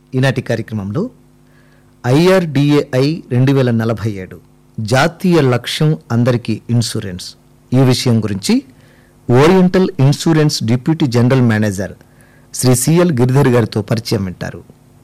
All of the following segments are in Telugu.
ఈనాటి కార్యక్రమంలో ఐఆర్డిఏఐ రెండు వేల నలభై ఏడు జాతీయ లక్ష్యం అందరికీ ఇన్సూరెన్స్ ఈ విషయం గురించి Oriental insurance deputy general manager Shri CL Giridhar గారితో పరిచయం వింటారు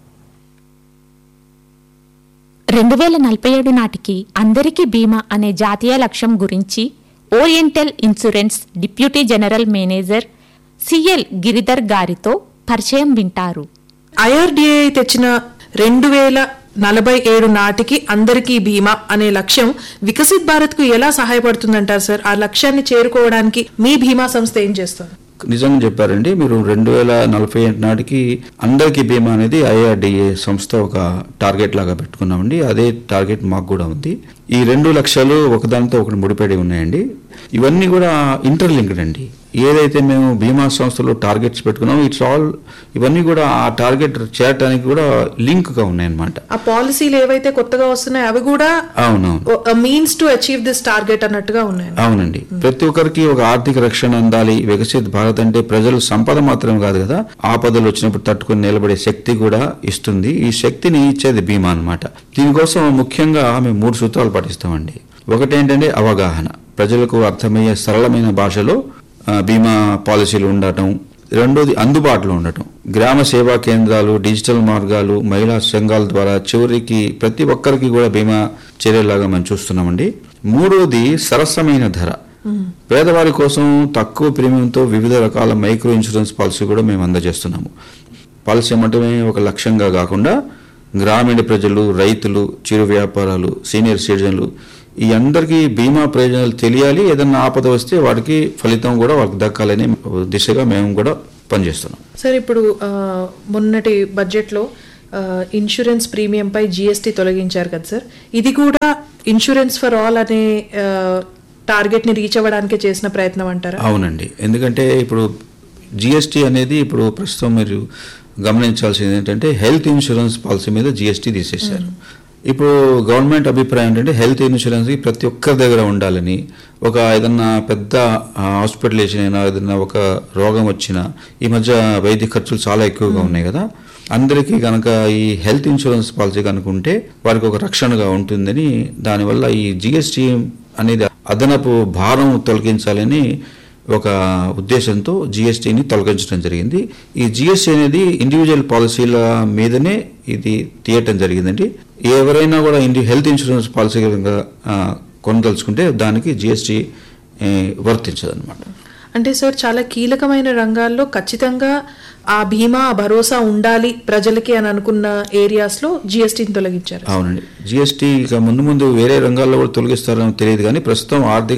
రెండు వేల నలభై ఏడు నాటికి అందరికీ బీమా అనే జాతీయ లక్ష్యం గురించి Oriental insurance deputy general manager CL Giridhar గారితో పరిచయం వింటారు ఐఆర్డిఏ తెచ్చిన రెండు వేల నలభై ఏడు నాటికి అందరికీ బీమా అనే లక్ష్యం వికసిత్ భారత్ కు ఎలా సహాయపడుతుందంటారు సార్ ఆ లక్ష్యాన్ని చేరుకోవడానికి మీ బీమా సంస్థ ఏం చేస్తుంది నిజంగా చెప్పారండి మీరు రెండు వేల నలభై ఏడు నాటికి అందరికీ బీమా అనేది ఐఆర్డిఏ సంస్థ ఒక టార్గెట్ లాగా పెట్టుకున్నామండి అదే టార్గెట్ మాకు కూడా ఉంది ఈ రెండు లక్షలు ఒకదానితో ఒకటి ముడిపడి ఉన్నాయండి ఇవన్నీ కూడా ఇంటర్లింక్డ్ అండి ఏదైతే మేము బీమా సంస్థలో టార్గెట్స్ పెట్టుకున్నామో ఇట్స్ ఆల్ ఇవన్నీ కూడా ఆ టార్గెట్ చేరటానికి కూడా లింక్ గా ఉన్నాయన్నమాట ఆ పాలసీలు ఏవైతే కొత్తగా వస్తున్నాయో అవి కూడా అవునవును means to achieve this target అన్నట్టుగా ఉన్నాయి అవునండి ప్రతి ఒక్కరికి ఒక ఆర్థిక రక్షణ అందాలి వికసిత్ భారత్ అంటే ప్రజలు సంపద మాత్రం కాదు కదా ఆపదలు వచ్చినప్పుడు తట్టుకుని నిలబడే శక్తి కూడా ఇస్తుంది ఈ శక్తిని ఇచ్చేది బీమా అన్నమాట దీనికోసం ముఖ్యంగా మేము మూడు సూత్రాలు పాటిస్తామండి ఒకటి ఏంటంటే అవగాహన ప్రజలకు అర్థమయ్యే సరళమైన భాషలో ఆ, బీమా పాలసీలు ఉండటం రెండోది అందుబాటులో ఉండటం గ్రామ సేవా కేంద్రాలు డిజిటల్ మార్గాలు మహిళా సంఘాల ద్వారా చివరికి ప్రతి ఒక్కరికి కూడా బీమా చేరేలాగా మనం చూస్తున్నామండి మూడోది సరసమైన ధర పేదవారి కోసం తక్కువ ప్రీమియంతో వివిధ రకాల మైక్రో ఇన్సూరెన్స్ పాలసీ కూడా మేము అందజేస్తున్నాము పాలసీ అమ్మటమే ఒక లక్ష్యంగా కాకుండా గ్రామీణ ప్రజలు రైతులు చిరు వ్యాపారాలు సీనియర్ సిటిజన్లు ఈ అందరికీ బీమా ప్రయోజనాలు తెలియాలి ఏదన్నా ఆపద వస్తే వాడికి ఫలితం కూడా వాళ్ళకి దక్కాలనే దిశగా మేము కూడా పనిచేస్తున్నాం సార్ ఇప్పుడు ఆ, మొన్నటి బడ్జెట్లో ఆ, ఇన్సూరెన్స్ ప్రీమియం పై జిఎస్టీ తొలగించారు కదా సార్ ఇది కూడా ఇన్సూరెన్స్ ఫర్ ఆల్ అనే ఆ, టార్గెట్ ని రీచ్ అవ్వడానికి చేసిన ప్రయత్నం అంటారా అవునండి ఎందుకంటే ఇప్పుడు జిఎస్టీ అనేది ఇప్పుడు ప్రస్తుతం మీరు గమనించాల్సింది ఏంటంటే హెల్త్ ఇన్సూరెన్స్ పాలసీ మీద జిఎస్టీ తీసేశారు ఇప్పుడు గవర్నమెంట్ అభిప్రాయం ఏంటంటే హెల్త్ ఇన్సూరెన్స్ ప్రతి ఒక్కరి దగ్గర ఉండాలని ఒక ఏదన్నా పెద్ద హాస్పిటలేషన్ అయినా ఏదన్నా ఒక రోగం వచ్చినా ఈ మధ్య వైద్య ఖర్చులు చాలా ఎక్కువగా ఉన్నాయి కదా అందరికీ కనుక ఈ హెల్త్ ఇన్సూరెన్స్ పాలసీ కనుక ఉంటే వారికి ఒక రక్షణగా ఉంటుందని దానివల్ల ఈ జిఎస్టీ అనేది అదనపు భారం తొలగించాలని ఒక ఉద్దేశంతో జిఎస్టీని తొలగించడం జరిగింది ఈ జిఎస్టీ అనేది ఇండివిజువల్ పాలసీల మీదనే ఇది తీయటం జరిగిందండి ఎవరైనా కూడా ఇండి హెల్త్ ఇన్సూరెన్స్ పాలసీ కనుక ఆ, కొనదలుచుకుంటే దానికి జిఎస్టీ వర్తించదు అనమాట అంటే సార్ చాలా కీలకమైన రంగాల్లో ఖచ్చితంగా ఆ బీమా ఆ భరోసా ఉండాలి ప్రజలకి అని అనుకున్న ఏరియాస్ లో జిఎస్టీని తొలగించారు అవునండి జిఎస్టీ ఇక ముందు ముందు వేరే రంగాల్లో కూడా తొలగిస్తారో తెలియదు కానీ ప్రస్తుతం ఆర్థిక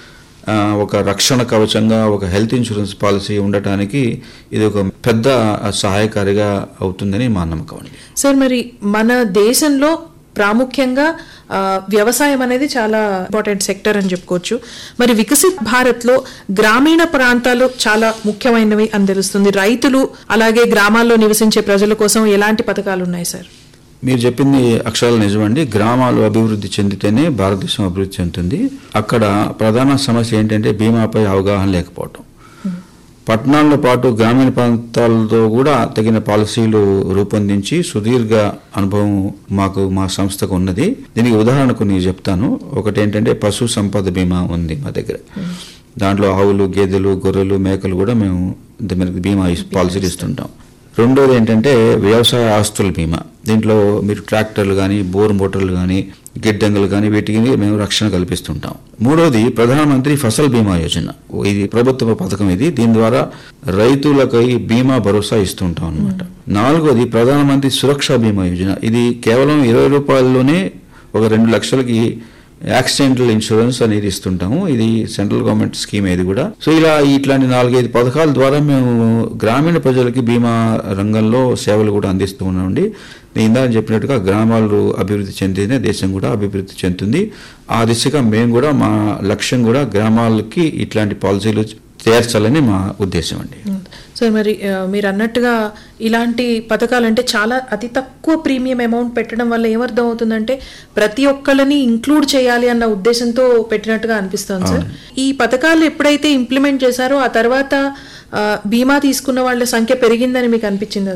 ఆ, ఒక రక్షణ కవచంగా ఒక హెల్త్ ఇన్సూరెన్స్ పాలసీ ఉండటానికి ఇది ఒక పెద్ద సహాయకారిగా అవుతుందని మా నమ్మకం అండి సార్ మరి మన దేశంలో ప్రాముఖ్యంగా ఆ, వ్యవసాయం అనేది చాలా ఇంపార్టెంట్ సెక్టర్ అని చెప్పుకోవచ్చు మరి వికసిత్ భారత్ లో గ్రామీణ ప్రాంతాలు చాలా ముఖ్యమైనవి అని తెలుస్తుంది రైతులు అలాగే గ్రామాల్లో నివసించే ప్రజల కోసం ఎలాంటి పథకాలు ఉన్నాయి సార్ మీరు చెప్పింది అక్షరాలు నిజమండి గ్రామాలు అభివృద్ధి చెందితేనే భారతదేశం అభివృద్ధి చెందుతుంది అక్కడ ప్రధాన సమస్య ఏంటంటే బీమాపై అవగాహన లేకపోవటం పట్టణాలతో పాటు గ్రామీణ ప్రాంతాలతో కూడా తగిన పాలసీలు రూపొందించి సుదీర్ఘ అనుభవం మాకు మా సంస్థకు ఉన్నది దీనికి ఉదాహరణ కొన్ని చెప్తాను ఒకటి ఏంటంటే పశు సంపద బీమా ఉంది మా దగ్గర దాంట్లో ఆవులు గేదెలు గొర్రెలు మేకలు కూడా మేము ఇంత మేరకు బీమా ఇస్- పాలసీలు ఇస్తుంటాం రెండోది ఏంటంటే వ్యవసాయ ఆస్తుల బీమా దీంట్లో మీరు ట్రాక్టర్లు కానీ బోర్ మోటార్లు కానీ గిడ్డంగులు కానీ వీటికి మేము రక్షణ కల్పిస్తుంటాం మూడోది ప్రధానమంత్రి ఫసల్ బీమా యోజన ఇది ప్రభుత్వ పథకం ఇది దీని ద్వారా రైతులకై బీమా భరోసా ఇస్తుంటాం అనమాట నాలుగోది ప్రధానమంత్రి సురక్ష బీమా యోజన ఇది కేవలం ఇరవై రూపాయల్లోనే ఒక రెండు లక్షలకి యాక్సిడెంటల్ ఇన్సూరెన్స్ అనేది ఇస్తుంటాము ఇది సెంట్రల్ గవర్నమెంట్ స్కీమ్ ఇది కూడా సో ఇలా ఇట్లాంటి నాలుగైదు పథకాల ద్వారా మేము గ్రామీణ ప్రజలకి బీమా రంగంలో సేవలు కూడా అందిస్తూ ఉన్నామండి నేను ఇందాక చెప్పినట్టుగా గ్రామాలు అభివృద్ధి చెందితేనే దేశం కూడా అభివృద్ధి చెందుతుంది ఆ దిశగా మేము కూడా మా లక్ష్యం కూడా గ్రామాలకి ఇట్లాంటి పాలసీలు చేర్చాలని మా ఉద్దేశం అండి సార్ మరి ఆ, మీరు అన్నట్టుగా ఇలాంటి పథకాలు అంటే చాలా అతి తక్కువ ప్రీమియం అమౌంట్ పెట్టడం వల్ల ఏమర్థం అవుతుందంటే ప్రతి ఒక్కళ్ళని ఇంక్లూడ్ చేయాలి అన్న ఉద్దేశంతో పెట్టినట్టుగా అనిపిస్తుంది సార్ ఈ పథకాలు ఎప్పుడైతే ఇంప్లిమెంట్ చేశారో ఆ తర్వాత ఆ, బీమా తీసుకున్న వాళ్ళ సంఖ్య పెరిగిందని మీకు అనిపించిందా సార్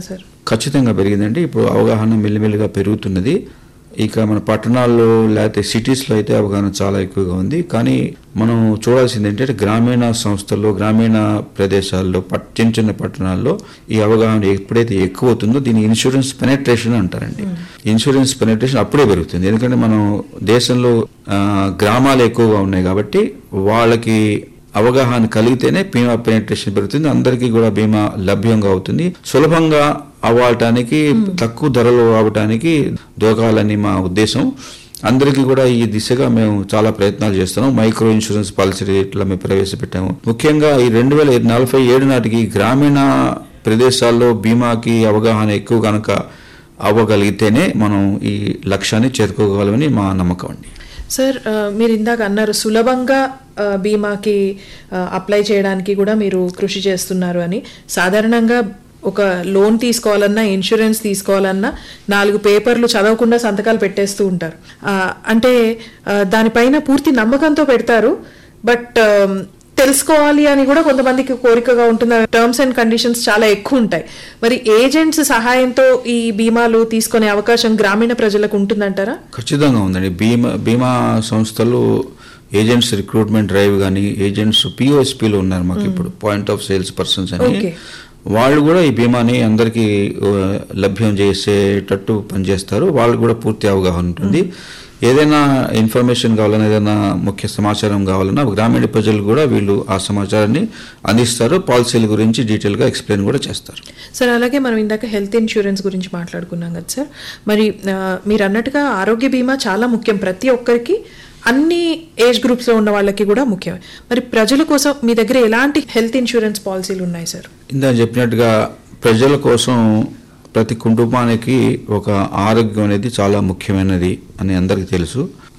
ఖచ్చితంగా పెరిగిందండి ఇప్పుడు అవగాహన మెల్లిమెల్లిగా పెరుగుతున్నది ఇక మన పట్టణాల్లో లేకపోతే సిటీస్లో అయితే అవగాహన చాలా ఎక్కువగా ఉంది కానీ మనం చూడాల్సింది ఏంటంటే గ్రామీణ సంస్థల్లో గ్రామీణ ప్రదేశాల్లో పట్- చిన్న చిన్న పట్టణాల్లో ఈ అవగాహన ఎప్పుడైతే ఎక్కువ అవుతుందో దీన్ని ఇన్సూరెన్స్ పెనట్రేషన్ అంటారండి ఇన్సూరెన్స్ పెనట్రేషన్ అప్పుడే పెరుగుతుంది ఎందుకంటే మనం దేశంలో ఆ, గ్రామాలు ఎక్కువగా ఉన్నాయి కాబట్టి వాళ్ళకి అవగాహన కలిగితేనే బీమా పెనిట్రేషన్ పెరుగుతుంది అందరికీ కూడా బీమా లభ్యంగా అవుతుంది సులభంగా అవ్వటానికి తక్కువ ధరలో అవ్వటానికి దోకాలని మా ఉద్దేశం అందరికీ కూడా ఈ దిశగా మేము చాలా ప్రయత్నాలు చేస్తున్నాం మైక్రో ఇన్సూరెన్స్ పాలసీ ఇట్లా మేము ప్రవేశపెట్టాము ముఖ్యంగా ఈ రెండు వేల నలభై ఏడు నాటికి గ్రామీణ ప్రదేశాల్లో బీమాకి అవగాహన ఎక్కువ కనుక అవ్వగలిగితేనే మనం ఈ లక్ష్యాన్ని చేరుకోగలమని మా నమ్మకం అండి సార్ ఆ, మీరు ఇందాక అన్నారు సులభంగా ఆ, బీమాకి ఆ, అప్లై చేయడానికి కూడా మీరు కృషి చేస్తున్నారు అని సాధారణంగా ఒక లోన్ తీసుకోవాలన్నా ఇన్సూరెన్స్ తీసుకోవాలన్నా నాలుగు పేపర్లు చదవకుండా సంతకాలు పెట్టేస్తూ ఉంటారు ఆ, అంటే ఆ, దానిపైన పూర్తి నమ్మకంతో పెడతారు బట్ తెలుసుకోవాలి అని కూడా కొంతమందికి కోరికగా ఉంటుంది టర్మ్స్ అండ్ కండిషన్స్ చాలా ఎక్కువ ఉంటాయి మరి ఏజెంట్స్ సహాయంతో ఈ బీమాలు తీసుకునే అవకాశం గ్రామీణ ప్రజలకు ఉంటుందంటారా ఖచ్చితంగా ఉందండి బీమా బీమా సంస్థలు ఏజెంట్స్ రిక్రూట్మెంట్ డ్రైవ్ కానీ ఏజెంట్స్ పిఓఎస్పీలు ఉన్నారు మాకు ఇప్పుడు పాయింట్ ఆఫ్ సేల్స్ పర్సన్స్ అని Okay. వాళ్ళు కూడా ఈ బీమాని అందరికీ ఆ, లభ్యం చేసేటట్టు పనిచేస్తారు వాళ్ళకి కూడా పూర్తి అవగాహన ఉంటుంది ఏదైనా ఇన్ఫర్మేషన్ కావాలన్నా ఏదైనా ముఖ్య సమాచారం కావాలన్నా గ్రామీణ ప్రజలు కూడా వీళ్ళు ఆ సమాచారాన్ని అందిస్తారు పాలసీల గురించి డీటెయిల్గా ఎక్స్ప్లెయిన్ కూడా చేస్తారు సార్ అలాగే మనం ఇందాక హెల్త్ ఇన్సూరెన్స్ గురించి మాట్లాడుకున్నాం కదా సార్ మరి ఆ, మీరు అన్నట్టుగా ఆరోగ్య బీమా చాలా ముఖ్యం ప్రతి ఒక్కరికి అన్ని ఏజ్ గ్రూప్స్లో ఉన్న వాళ్ళకి కూడా ముఖ్యం మరి ప్రజల కోసం మీ దగ్గర ఎలాంటి హెల్త్ ఇన్సూరెన్స్ పాలసీలు ఉన్నాయి సార్ ఇందా చెప్పినట్టుగా ప్రజల కోసం ప్రతి కుటుంబానికి ఒక ఆరోగ్యం అనేది చాలా ముఖ్యమైనది అని అందరికీ తెలుసు